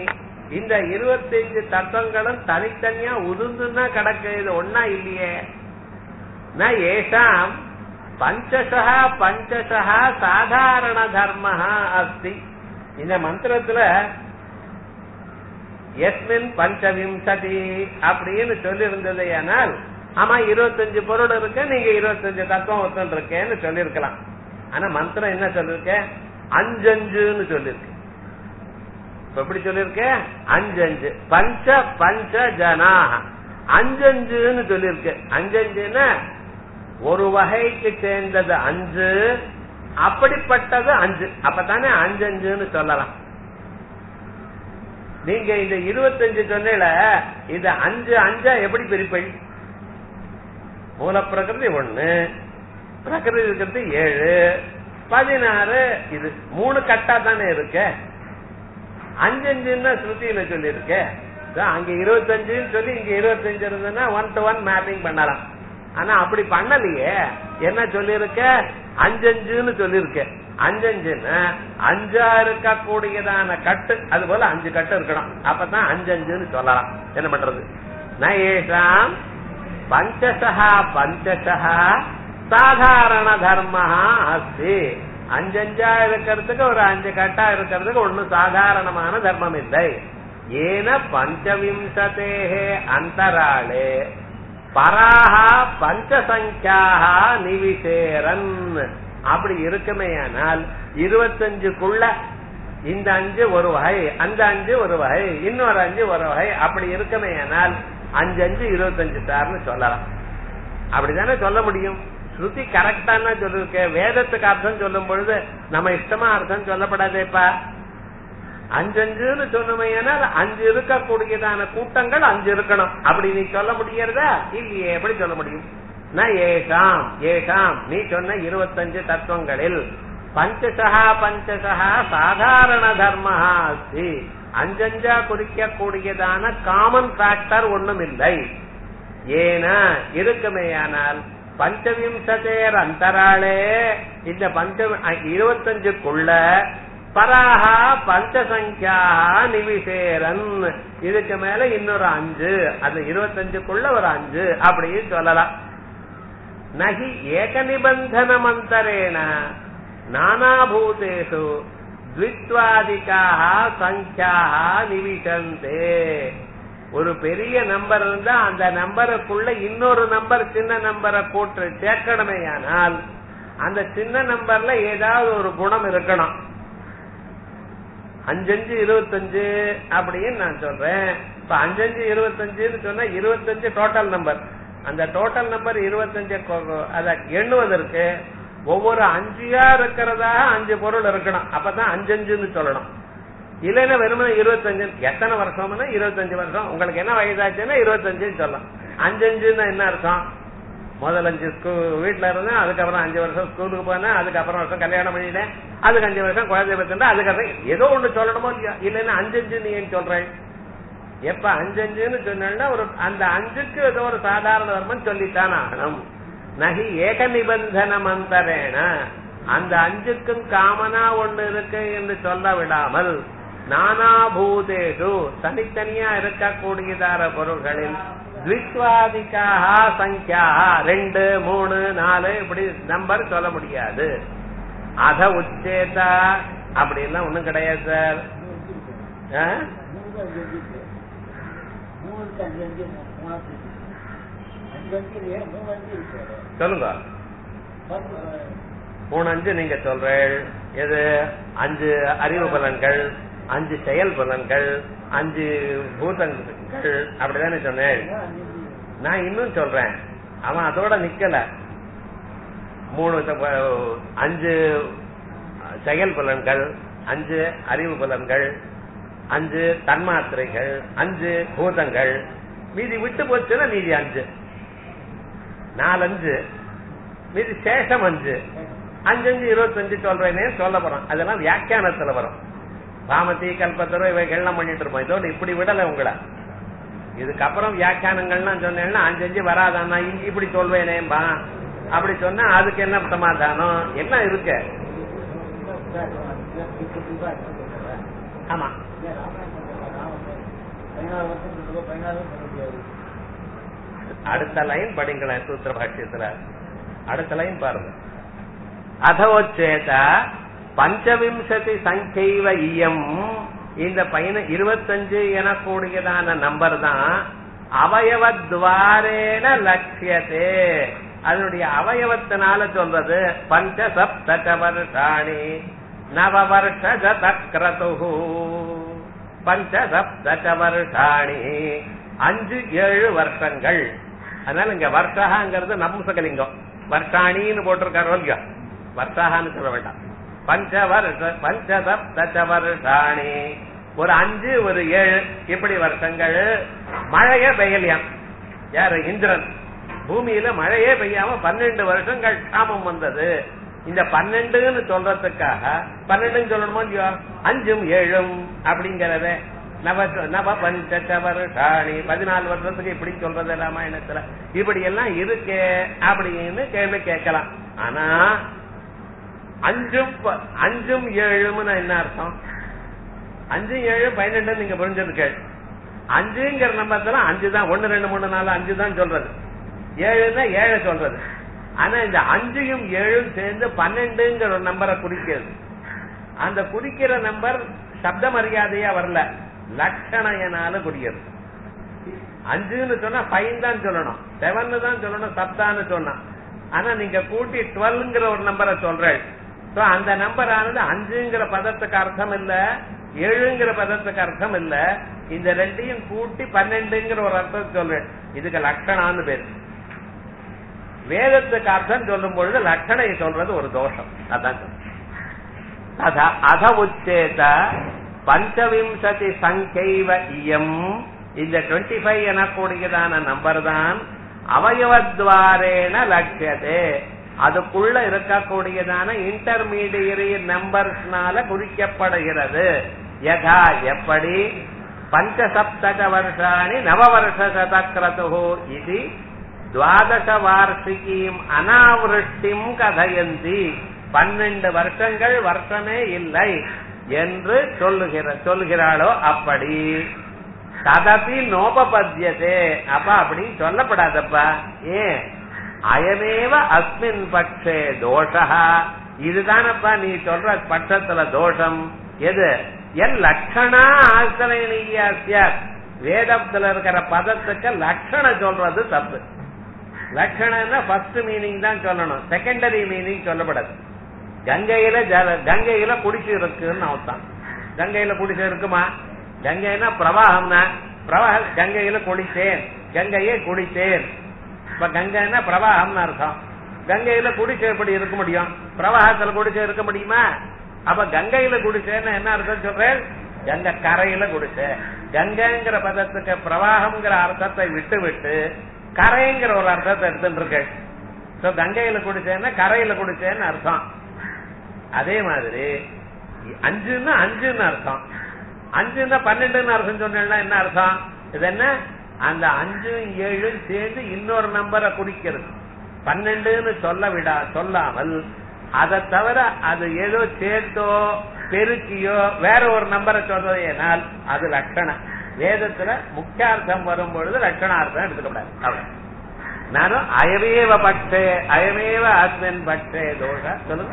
இந்த இருபத்தஞ்சு தத்துவங்களும் தனித்தனியா உதிர்ந்துன்னா கிடக்கு இது ஒன்னா இல்லையே ந ஏஷாம் பஞ்சசா பஞ்சசா சாதாரண தர்ம அஸ்தி இந்த மந்திரத்துல எஸ்மின் பஞ்சவிம்சதி அப்படின்னு சொல்லி இருந்தது ஆனால் ஆமா இருபத்தஞ்சு பொருள் இருக்கு நீங்க இருபத்தஞ்சு தத்துவம் ஒத்துன்னு இருக்கேன்னு சொல்லியிருக்கலாம் ஆனா மந்திரம் என்ன சொல்லிருக்க அஞ்சஞ்சுன்னு சொல்லிருக்கு இப்ப எப்படி சொல்லிருக்க அஞ்சஞ்சு பஞ்ச பஞ்ச ஜனா அஞ்சஞ்சுன்னு சொல்லிருக்கு அஞ்சஞ்சுன்னா ஒரு வகைக்கு சேர்ந்தது அஞ்சு அப்படிப்பட்டது அஞ்சு அப்பதானே அஞ்சஞ்சுன்னு சொல்லலாம் நீங்க இந்த இருபத்தஞ்சு சொன்னீல இது அஞ்சு அஞ்சா எப்படி பிரிப்பை மூல பிரகிருதி ஒண்ணு பிரகிருதி இருக்கிறது ஏழு பதினாறு இது மூணு கட்டா தானே இருக்க அஞ்சு அஞ்சுன்னா ஸ்ருதியில சொல்லி இருக்க அங்க இருபத்தஞ்சுன்னு சொல்லி இங்க இருபத்தஞ்சு இருந்ததுன்னா ஒன் டு ஒன் மேப்பிங் பண்ணலாம் ஆனா அப்படி பண்ணலையே என்ன சொல்லிருக்க அஞ்சஞ்சுன்னு சொல்லிருக்க அஞ்சஞ்சுன்னா அஞ்சா இருக்கக்கூடியதான கட்டு அது போல அஞ்சு கட்டு இருக்கணும் அப்பதான் அஞ்சஞ்சுன்னு சொல்லலாம் என்ன பண்றது நயேஷாம் பஞ்சசா பஞ்சசா சாதாரண தர்ம அஸ்தி அஞ்சஞ்சா இருக்கிறதுக்கு ஒரு அஞ்சு கட்டா இருக்கிறதுக்கு ஒன்னும் சாதாரணமான தர்மம் இல்லை ஏன பஞ்சவிம்சதேகே அந்தராளே பராஹா பஞ்சசங்கியாக நிவிசேரன் அப்படி இருக்குமேயானால் இருபத்தஞ்சுக்குள்ள இந்த அஞ்சு ஒரு வகை அந்த அஞ்சு ஒரு வகை இன்னொரு அஞ்சு ஒரு வகை அப்படி இருக்குமேயானால் அஞ்சு அஞ்சு இருபத்தஞ்சு சார்னு சொல்லலாம் அப்படிதானே சொல்ல முடியும் ஸ்ருதி கரெக்டான சொல்லிருக்க வேதத்துக்கு அர்த்தம் சொல்லும் பொழுது நம்ம இஷ்டமா அர்த்தம் சொல்லப்படாதேப்பா அஞ்சஞ்சுன்னு சொன்னமையானால் அஞ்சு இருக்கக்கூடியதான கூட்டங்கள் அஞ்சு இருக்கணும் அப்படி நீ சொல்ல முடியறதா இல்லையே எப்படி சொல்ல முடியும் நான் ஏஷாம் ஏஷாம் நீ சொன்ன இருபத்தஞ்சு தத்துவங்களில் பஞ்சசா பஞ்சசா சாதாரண தர்மஹா அஸ்தி அஞ்சஞ்சா குறிக்கக்கூடியதான காமன் ஃபேக்டர் ஒண்ணும் இல்லை ஏனா இருக்குமேயானால் பஞ்சவிம்சதேர் அந்தராளே இந்த பஞ்ச இருபத்தஞ்சுக்குள்ள பராகா பஞ்சசங்கியா நிவிசேரன் இதுக்கு மேல இன்னொரு அஞ்சு அது இருபத்தஞ்சுக்குள்ள ஒரு அஞ்சு அப்படின்னு சொல்லலாம் நகி ஏக நிபந்தன மந்தரேன நானாபூதேஷு த்வித்வாதிக்காக சங்கியாக நிவிசந்தே ஒரு பெரிய நம்பர் இருந்தா அந்த நம்பருக்குள்ள இன்னொரு நம்பர் சின்ன நம்பரை போட்டு சேர்க்கணுமே ஆனால் அந்த சின்ன நம்பர்ல ஏதாவது ஒரு குணம் இருக்கணும் அஞ்சஞ்சு இருபத்தஞ்சு அப்படின்னு நான் சொல்றேன் இப்ப அஞ்சஞ்சு இருபத்தஞ்சுன்னு சொன்னா இருபத்தஞ்சு டோட்டல் நம்பர் அந்த டோட்டல் நம்பர் இருபத்தஞ்சு அத எண்ணுவதற்கு ஒவ்வொரு அஞ்சியா இருக்கிறதாக அஞ்சு பொருள் இருக்கணும் அப்பதான் அஞ்சஞ்சுன்னு சொல்லணும் இல்லைன்னா வெறுமனே இருபத்தஞ்சு எத்தனை வருஷம்னா இருபத்தஞ்சு வருஷம் உங்களுக்கு என்ன வயதாச்சுன்னா இருபத்தஞ்சுன்னு சொல்லலாம் அஞ்சஞ்சுன்னா என்ன அர்த்தம் முதல் அஞ்சு ஸ்கூல் வீட்டுல இருந்தேன் அதுக்கப்புறம் அஞ்சு வருஷம் ஸ்கூலுக்கு போனேன் அதுக்கப்புறம் வருஷம் கல்யாணம் பண்ணிட்டேன் அதுக்கு அஞ்சு வருஷம் குழந்தை பெற்றுட்டா அதுக்கப்புறம் ஏதோ ஒண்ணு சொல்லணுமோ இல்லையா இல்லைன்னா அஞ்சஞ்சு நீ ஏன் சொல்றேன் எப்ப அஞ்சஞ்சுன்னு சொன்னா ஒரு அந்த அஞ்சுக்கு ஏதோ ஒரு சாதாரண தர்மம் சொல்லித்தான் ஆகணும் நகி ஏக நிபந்தன மந்தரேன அந்த அஞ்சுக்கும் காமனா ஒண்ணு இருக்கு என்று சொல்ல விடாமல் நானாபூதேஷு தனித்தனியா இருக்கக்கூடியதார பொருள்களில் த்வித்வாதிக்காக சங்கியா ரெண்டு மூணு நாலு இப்படி நம்பர் சொல்ல முடியாது அத உச்சேதா அப்படி எல்லாம் ஒண்ணும் கிடையாது சார் சொல்லுங்க மூணு அஞ்சு நீங்க சொல்றேன் எது அஞ்சு அறிவு பலன்கள் அஞ்சு செயல் பலன்கள் அஞ்சு பூதங்கள் அப்படிதானே சொன்னேன் நான் இன்னும் சொல்றேன் அவன் அதோட நிக்கல மூணு அஞ்சு செயல் பலன்கள் அஞ்சு அறிவு பலன்கள் அஞ்சு தன்மாத்திரைகள் அஞ்சு பூதங்கள் மீதி விட்டு போச்சுன்னா மீதி அஞ்சு நாலஞ்சு மீதி சேஷம் அஞ்சு அஞ்சஞ்சு இருபத்தஞ்சு சொல்றேனே சொல்ல போறோம் அதெல்லாம் வியாக்கியானத்துல வரும் பாமதி கல்பத்தரோ இவைகள்லாம் பண்ணிட்டு இருப்போம் இதோட இப்படி விடல உங்களை இதுக்கப்புறம் வியாக்கியானங்கள்லாம் சொன்னேன்னா அஞ்சஞ்சு வராதானா இப்படி சொல்வேனேம்பா அப்படி சொன்னா அதுக்கு என்ன சமாதானம் என்ன இருக்கு ஆமா பதினாறு வருஷம் சொல்லுங்க பதினாறு சொல்ல முடியாது அடுத்த லைன் படிங்களேன் சூத்திர பாஷ்யத்துல அடுத்த லைன் பாருங்க அதோச்சேத பஞ்சவிம்சதி சங்கைவ இயம் இந்த பையன இருபத்தஞ்சு எனக்கூடியதான நம்பர் தான் அவயவத்வாரேன லட்சியத்தே அதனுடைய அவயவத்தினால சொல்றது பஞ்ச சப்தக வருஷாணி நவ வருஷ சதக்ரது பஞ்ச சப்தக வருஷாணி அஞ்சு ஏழு வருஷங்கள் அதனால இங்க வருஷகாங்கிறது நபும்சகலிங்கம் வருஷாணின்னு போட்டிருக்காரு இல்லையா வருஷகான்னு சொல்ல வேண்டாம் பஞ்ச வருஷ பஞ்ச சப்தக வருஷாணி ஒரு அஞ்சு ஒரு ஏழு இப்படி வருஷங்கள் மழையே பெய்யலையாம் யாரு இந்திரன் பூமியில மழையே பெய்யாம பன்னெண்டு வருஷங்கள் க்ஷாமம் வந்தது இந்த பன்னெண்டுன்னு சொல்றதுக்காக பன்னெண்டுன்னு சொல்லணுமோ இல்லையோ அஞ்சும் ஏழும் அப்படிங்கறத நவ நவ பஞ்ச வருஷாணி பதினாலு வருஷத்துக்கு இப்படி சொல்றது ராமாயணத்துல இப்படி எல்லாம் இருக்கே அப்படின்னு கேள்வி கேட்கலாம் ஆனா அஞ்சும் ப- அஞ்சும் ஏழும்னு என்ன அர்த்தம் அஞ்சு ஏழு பன்னெண்டு நீங்க புரிஞ்சிருக்க அஞ்சுங்கிற நம்பர்ல அஞ்சு தான் ஒன்னு ரெண்டு மூணு நாலு அஞ்சு தான் சொல்றது ஏழுன்னா ஏழு சொல்றது ஆனா இந்த அஞ்சையும் ஏழும் சேர்ந்து பன்னெண்டுங்கிற ஒரு நம்பரை குறிக்கிறது அந்த குறிக்கிற நம்பர் சப்த மரியாதையா வரல லட்சணையனால குறிக்கிறது அஞ்சுன்னு சொன்னா ஃபைன் தான் சொல்லணும் செவன் தான் சொல்லணும் சப்தான்னு சொன்னா ஆனா நீங்க கூட்டி டுவெல்ங்கிற ஒரு நம்பரை சொல்றேன் சோ அந்த நம்பர் ஆனது அஞ்சுங்கிற பதத்துக்கு அர்த்தம் இல்ல ஏழுங்கிற பதத்துக்கு அர்த்தம் இல்ல இந்த ரெண்டையும் கூட்டி பன்னெண்டுங்கிற ஒரு அர்த்தம் சொல்றேன் இதுக்கு லட்சணான்னு பேரு வேதத்துக்கு அர்த்தம் சொல்லும் பொழுது லட்சணை சொல்றது ஒரு தோஷம் அதான் சொல்றேன். ததா அத உச்சேத பஞ்சவிம்சதி சங்கைவ இயம் இந்த டுவெண்ட்டி ஃபைவ் எனக்கூடியதான நம்பர் தான் அவயவத்வாரேன லட்சியதே அதுக்குள்ள இருக்கக்கூடியதான இன்டர்மீடியரி நம்பர்ஸ்னால குறிக்கப்படுகிறது யதா எப்படி பஞ்சசப்தக வருஷாணி நவவர்ஷ சதக்ரது இது துவாதச வார்ஷிகீம் அனாவிருஷ்டிம் கதையந்தி பன்னெண்டு வருஷங்கள் வருஷமே இல்லை என்று சொல்லுகிற சொல்லுகிறாளோ அப்படி ததபி நோபபத்தியதே அப்ப அப்படி சொல்லப்படாதப்பா ஏன் அயமேவ அஸ்மின் பட்சே தோஷா இதுதானப்பா நீ சொல்ற பட்சத்துல தோஷம் எது என் லட்சணா ஆசிரியனீய வேதத்துல இருக்கிற பதத்துக்கு லட்சண சொல்றது தப்பு லட்சணம்னா ஃபர்ஸ்ட் மீனிங் தான் சொல்லணும் செகண்டரி மீனிங் சொல்லப்படாது கங்கையில ஜல கங்கையில குடிச்சு இருக்குன்னு அர்த்தம் கங்கையில குடிச்சு இருக்குமா கங்கைனா பிரவாகம்னா பிரவாக கங்கையில குடித்தேன் கங்கையை குடித்தேன் இப்ப கங்கைன்னா பிரவாகம்னு அர்த்தம் கங்கையில குடிச்சு எப்படி இருக்க முடியும் பிரவாகத்துல குடிச்சு இருக்க முடியுமா அப்ப கங்கையில குடிச்சேன்னு என்ன அர்த்தம் சொல்றேன் கங்கை கரையில குடிச்ச கங்கைங்கிற பதத்துக்கு பிரவாகம்ங்கிற அர்த்தத்தை விட்டு விட்டு கரைங்கிற ஒரு அர்த்தத்தை எடுத்துட்டு இருக்கேன் சோ கங்கையில குடிச்சேன்னா கரையில குடிச்சேன்னு அர்த்தம் அதே மாதிரி அஞ்சுன்னா அஞ்சுன்னு அர்த்தம் அஞ்சுன்னா பன்னெண்டுன்னு அர்த்தம் சொன்னா என்ன அர்த்தம் இது என்ன அந்த அஞ்சும் ஏழும் சேர்ந்து இன்னொரு நம்பரை குறிக்கிறது பன்னெண்டுன்னு சொல்ல விடா சொல்லாமல் அதை தவிர அது ஏதோ சேர்த்தோ பெருக்கியோ வேற ஒரு நம்பரை சொல்றது ஏனால் அது லட்சணம் வேதத்துல முக்கியார்த்தம் வரும் பொழுது லட்சணார்த்தம் எடுத்துக்கப்படாது அவ்வளவு நானும் அயமேவ பட்சே அயமேவ அஸ்மின் பட்சே தோஷ சொல்லுங்க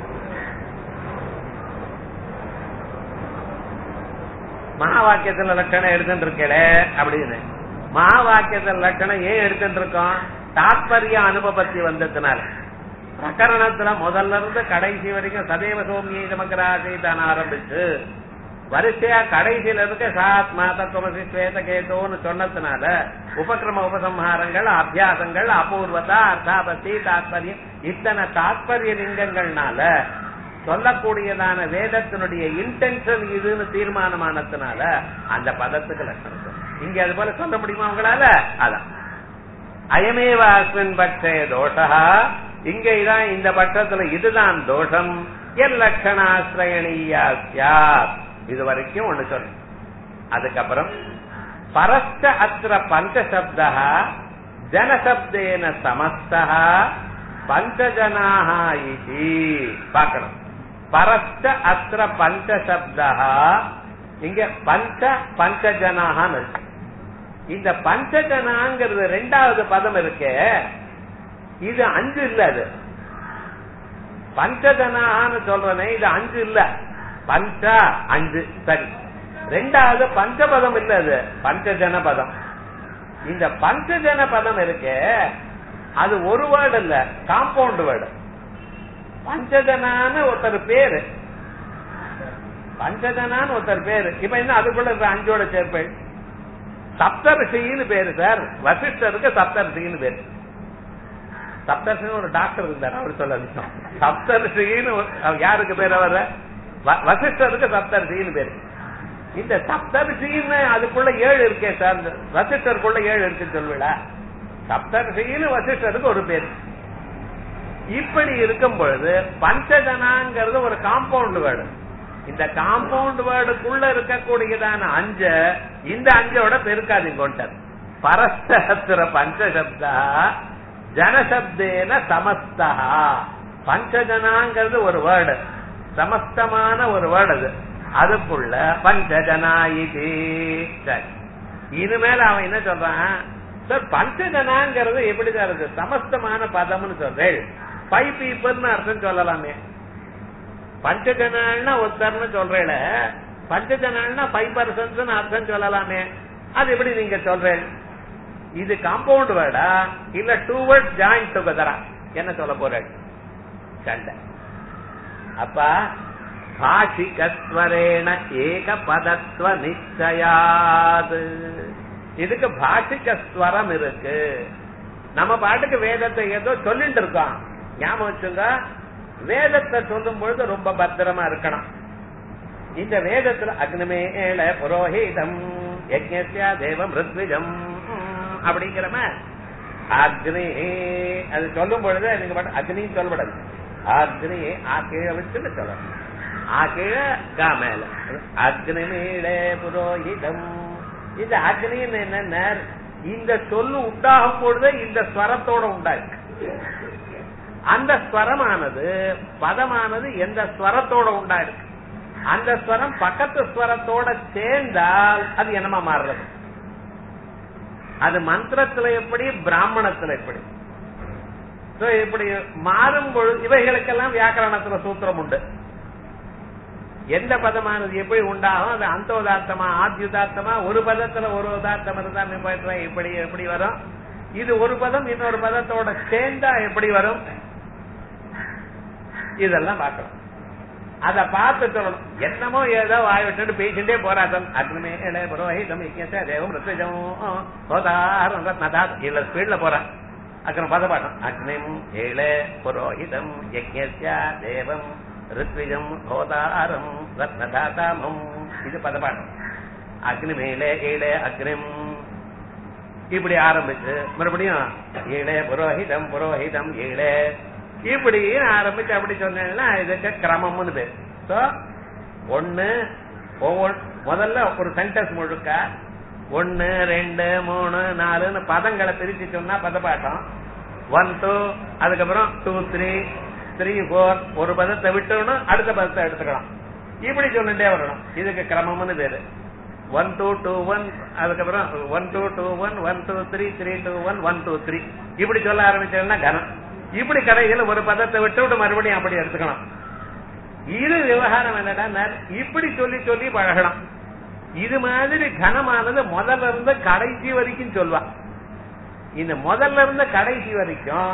மகா வாக்கியத்துல லட்சணம் எடுத்துட்டு இருக்கே அப்படின்னு மகா வாக்கியத்துல லட்சணம் ஏன் எடுத்துட்டு இருக்கோம் தாத்பரிய அனுபவத்தி வந்ததுனால பிரகரணத்துல முதல்ல இருந்து கடைசி வரைக்கும் சதேவ சோமியை நமக்கராசி தான் ஆரம்பிச்சு வரிசையா கடைசியில இருக்க சாத்மா தத்துவமசி ஸ்வேத கேதோன்னு சொன்னதுனால உபக்கிரம உபசம்ஹாரங்கள் அபியாசங்கள் அபூர்வதா அர்த்தாபத்தி தாத்பரியம் இத்தனை தாத்பரிய லிங்கங்கள்னால சொல்லக்கூடியதான வேதத்தினுடைய இன்டென்ஷன் இதுன்னு தீர்மானமானதுனால அந்த பதத்துக்கு லட்சணம் சொல்லும். இங்க அது போல சொல்ல முடியுமா உங்களால அதான் அயமேவ அஸ்மின் பட்சே தோஷா இங்க இதான் இந்த பட்சத்துல இதுதான் தோஷம் எல் லட்சணாசிரயணீயா சியாத் இது வரைக்கும் ஒண்ணு சொல்லு அதுக்கப்புறம் பரஸ்ட அத்திர பஞ்சசப்த ஜனசப்தேன சமஸ்தா பஞ்சஜனாக இது பார்க்கணும் பரஸ்ட அத்திர பஞ்சசப்த இங்க பஞ்ச பஞ்சஜனாகான்னு இருக்கு இந்த பஞ்சஜனாங்கிறது ரெண்டாவது பதம் இருக்கு இது அஞ்சு இல்ல அது பஞ்சஜனான்னு சொல்றனே இது அஞ்சு இல்ல பஞ்ச அஞ்சு சரி ரெண்டாவது பஞ்சபதம் இல்ல அது பஞ்சஜன பதம் இந்த பஞ்சஜன பதம் இருக்கு அது ஒரு வேர்டு இல்ல காம்பவுண்ட் வேர்டு பஞ்சஜனான்னு ஒருத்தர் பேரு பஞ்சஜனான்னு ஒருத்தர் பேரு இப்ப என்ன அதுக்குள்ள இருக்கிற அஞ்சோட சேர்ப்பேன் சப்தரிஷின்னு பேரு சார் வசிஷ்டருக்கு சப்தரிஷின்னு பேரு சப்தரிஷின்னு ஒரு டாக்டர் இருந்தார் அவர் சொல்ல விஷயம் சப்தரிஷின்னு ஒரு- அவர் யாருக்கு பேர் அவர் வ- வசிஷ்டருக்கு சப்தரிஷின்னு பேரு இந்த சப்தரிஷின்னு அதுக்குள்ள ஏழு இருக்கே சார் இந்த வசிஷ்டருக்குள்ள ஏழு இருக்குன்னு சொல்லுவிடா சப்தரிஷின்னு வசிஷ்டருக்கு ஒரு பேர் இப்படி இருக்கும் பொழுது பஞ்சஜனாங்கிறது ஒரு காம்பவுண்ட் வேர்டு இந்த காம்பவுண்ட் வேர்டுக்குள்ள இருக்கக்கூடியதான அஞ்ச இந்த அஞ்சோட பெருக்காதீங்க கொண்டார் பரஸ்பர பஞ்சசப்தா ஜனசப்தேன சமஸ்தா பஞ்சஜனாங்கிறது ஒரு வேர்டு சமஸ்தமான ஒரு வேர்டு அது அதுக்குள்ள பஞ்சஜனா இது சரி இனிமேல் அவன் என்ன சொல்றான் சார் பஞ்சஜனாங்கிறது எப்படி சார் இருக்கு சமஸ்தமான பதம்னு சொல்றேன் ஃபைவ் பீப்புள்னு அர்த்தம் சொல்லலாமே பஞ்சஜனால்னா ஒருத்தர்னு சொல்றேல பஞ்சஜனால்னா ஃபைவ் பர்சன்ஸ் அர்த்தம் சொல்லலாமே அது எப்படி நீங்க சொல்றேன் இது காம்பவுண்ட் வேர்டா இல்ல டூ வேர்ட் ஜாயின் டுகெதரா என்ன சொல்ல போறேன் சண்டை அப்ப பாஷிகஸ்வரேண ஏக பதத்துவ நிச்சயாது இதுக்கு பாஷிக ஸ்வரம் இருக்கு நம்ம பாட்டுக்கு வேதத்தை ஏதோ சொல்லிட்டு இருக்கோம் ஞாபகம் வச்சுங்க வேதத்தை சொல்லும் பொழுது ரொம்ப பத்திரமா இருக்கணும் இந்த வேதத்துல அக்னிமேல புரோஹிதம் யஜ்ஞஸ்யா தேவம் ரித்விஜம் அப்படிங்கிறம அக்னி அது சொல்லும் பொழுது நீங்க மட்டும் அக்னின்னு சொல்லப்படாது அக்னி ஆ கீழே வச்சுன்னு சொல்லணும் ஆ கீழே கா மேல அக்னிமேலே புரோஹிதம் இந்த அக்னின்னு என்ன இந்த சொல்லு உண்டாகும் பொழுது இந்த ஸ்வரத்தோட உண்டாயிருக்கு அந்த ஸ்வரமானது பதமானது எந்த ஸ்வரத்தோட உண்டாயிருக்கு அந்த ஸ்வரம் பக்கத்து ஸ்வரத்தோட சேர்ந்தால் அது என்னமா மாறுறது அது மந்திரத்துல எப்படி பிராமணத்துல எப்படி So, இப்படி மாறும் பொழுது இவைகளுக்கெல்லாம் வியாக்கரணத்துல சூத்திரம் உண்டு எந்த பதமானது எப்படி உண்டாகும் அது அந்த உதார்த்தமா ஆத்யுதார்த்தமா ஒரு பதத்துல ஒரு உதார்த்தம் இருந்தா நிப்பாட்டுறா எப்படி எப்படி வரும் இது ஒரு பதம் இன்னொரு பதத்தோட சேர்ந்தா எப்படி வரும் இதெல்லாம் பார்க்கணும் அத பார்த்து சொல்லணும் என்னமோ ஏதோ வாய் விட்டுட்டு பேசிட்டே போராட்டம் அக்னிமே இளைய புரோஹிதம் இக்கேச தேவம் ரித்விஜம் ஹோதாரம் ரத்னதா இல்ல ஸ்பீட்ல போறேன் அக்கறம் பதபாட்டம் அக்னிம் ஏழ புரோஹிதம் யஜ்ஞஸ்ய தேவம் ரித்விஜம் ஹோதாரம் ரத்னதாதாமம் இது பதபாட்டம் அக்னி மேலே ஏழே அக்னிம் இப்படி ஆரம்பிச்சு மறுபடியும் ஏழே புரோஹிதம் புரோஹிதம் ஏழே இப்படி ஆரம்பிச்சு அப்படி சொன்னேன்னா இதுக்கு கிரமம்னு பேர் So, ஒண்ணு ஒவ்வொரு முதல்ல ஒரு சென்டென்ஸ் முழுக்க ஒன்னு ரெண்டு மூணு நாலுன்னு பதங்களை பிரிச்சு சொன்னா பதப்பாட்டம் ஒன் டூ அதுக்கப்புறம் டூ த்ரீ த்ரீ ஃபோர் ஒரு பதத்தை விட்டோம்னா அடுத்த பதத்தை எடுத்துக்கலாம் இப்படி சொல்லிட்டே வரணும் இதுக்கு கிரமம்னு பேரு ஒன் டூ டூ ஒன் அதுக்கப்புறம் one two two one one two three three two one one two three இப்படி சொல்ல ஆரம்பிச்சோம்னா கனம் இப்படி கடைகள் ஒரு பதத்தை விட்டு விட்டு மறுபடியும் அப்படி எடுத்துக்கணும் இது விவகாரம் என்னடா இப்படி சொல்லி சொல்லி பழகணும் இது மாதிரி கனமானது முதல்ல இருந்து கடைசி வரைக்கும் சொல்வா இந்த முதல்ல இருந்து கடைசி வரைக்கும்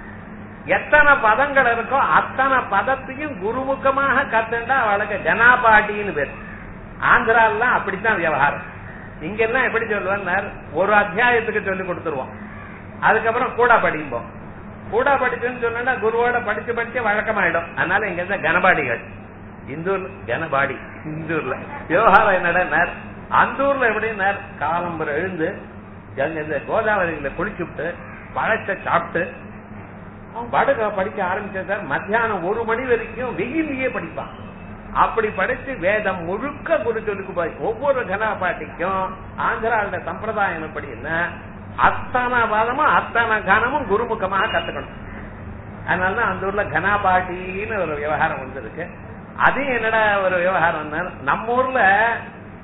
எத்தனை பதங்கள் இருக்கோ அத்தனை பதத்தையும் குருமுகமாக கத்துண்டா அவளுக்கு ஜனாபாட்டின்னு பேர் ஆந்திராலாம் அப்படித்தான் விவகாரம் இங்க எல்லாம் எப்படி சொல்லுவார் ஒரு அத்தியாயத்துக்கு சொல்லி கொடுத்துருவோம் அதுக்கப்புறம் கூட படிப்போம் கூட படிச்சுன்னு சொன்னா குருவோட படிச்சு படிச்சு வழக்கமாயிடும் அதனால இங்க இருந்த கனபாடிகள் இந்தூர்ல கனபாடி இந்தூர்ல விவகாரம் என்னடா அந்த ஊர்ல எப்படின்னா காலம்பரம் எழுந்து அங்க இந்த கோதாவரியில குளிச்சுட்டு பழத்தை சாப்பிட்டு அவன் படுக்க படிக்க ஆரம்பிச்சத மத்தியானம் ஒரு மணி வரைக்கும் வெயிலையே படிப்பான் அப்படி படிச்சு வேதம் முழுக்க குரு சொல்லிக்கு போய் ஒவ்வொரு கனாபாட்டிக்கும் ஆந்திராவோட சம்பிரதாயம் எப்படி என்ன அத்தனை பாதமும் அத்தனை கனமும் குருமுகமாக கத்துக்கணும் அதனாலதான் அந்த ஊர்ல கனாபாட்டின்னு ஒரு விவகாரம் வந்திருக்கு அது என்னடா ஒரு விவகாரம் நம்ம ஊர்ல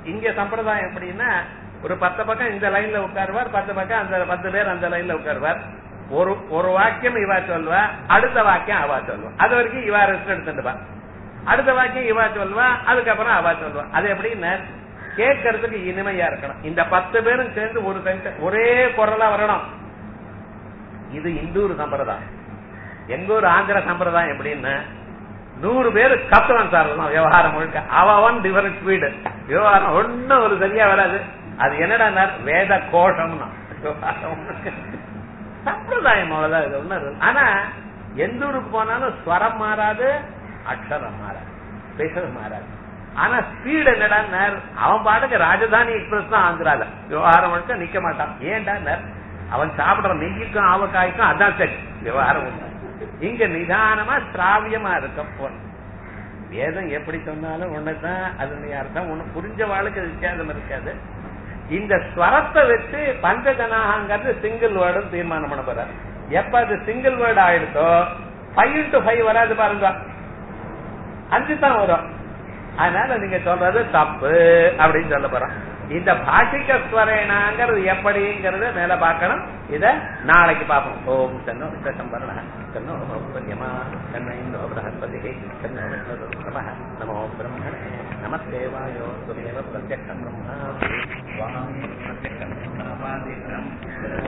இங்க சம்பிரதாயம் எப்படின்னா ஒரு பத்து பக்கம் இந்த லைன்ல உட்காருவார் பத்து பக்கம் அந்த பத்து பேர் அந்த லைன்ல உட்காருவார் ஒரு ஒரு வாக்கியம் இவா சொல்வா அடுத்த வாக்கியம் அவா சொல்லுவா அது வரைக்கும் இவா ரெஸ்ட் எடுத்துட்டுப்பா அடுத்த வாக்கியம் இவா சொல்வா அதுக்கப்புறம் அவா சொல்லுவா அது எப்படின்னு கேட்கறதுக்கு இனிமையா இருக்கணும் இந்த பத்து பேரும் சேர்ந்து ஒரு sentence- ஒரே குரலா வரணும் இது இந்தூர் சம்பிரதாயம் எங்க ஊர் ஆந்திர சம்பிரதாயம் எப்படின்னு நூறு பேர் கத்துவான் சார் எல்லாம் விவகாரம் முழுக்க அவன் டிஃபரன்ஸ் ஸ்பீடு விவகாரம் ஒண்ணும் ஒரு சரியா வராது அது என்னடா வேத கோஷம்னா விவகாரம் முழுக்க. சம்பிரதாயம் அவ்வளவுதான் இது ஒண்ணு இருக்கு. ஆனா எந்த ஊருக்கு போனாலும் ஸ்வரம் மாறாது அக்ஷரம் மாறாது பேசுறது மாறாது ஆனா ஸ்பீடு என்னடா அவன் பாட்டுக்கு ராஜதானி எக்ஸ்பிரஸ் தான் ஆந்திரால விவகாரம் முழுக்க நிக்க மாட்டான் ஏன்டா அவன் சாப்பிடுற நெய்யுக்கும் ஆவக்காய்க்கும் அதான் சரி விவகாரம் உண்டு இங்க நிதானமா சிராவியமா இருக்கும் பொன் வேதம் எப்படி சொன்னாலும் ஒண்ணுதான் அதனுடைய அர்த்தம் ஒண்ணு புரிஞ்ச வாழ்க்கை வித்தியாசம் இருக்காது இந்த ஸ்வரத்தை வச்சு பஞ்சஜனாகங்கிறது சிங்கிள் வேர்டும் தீர்மானம் பண்ண போறாரு எப்ப அது சிங்கிள் வேர்டு ஆயிடுதோ ஃபைவ் டு ஃபைவ் வராது பாருங்க அஞ்சு தான் வரும் அதனால நீங்க சொல்றது தப்பு அப்படின்னு சொல்ல போறோம் இந்த பாஷிக ஸ்வரேனாங்கிறது எப்படிங்கிறது மேல பார்க்கணும் இத நாளைக்கு பார்ப்போம் ஓம் தன்னோ சம்பரண தன்னோ புண்ணியமா தன்னை இந்தோ பிரகஸ்பதி தன்னோ நம நமோ பிரம்மணே நமஸ்தேவாயோ துரியவ பிரத்யக்ஷம் பிரம்மா வாம் பிரத்யக்ஷம் பிரம்மாதீனம்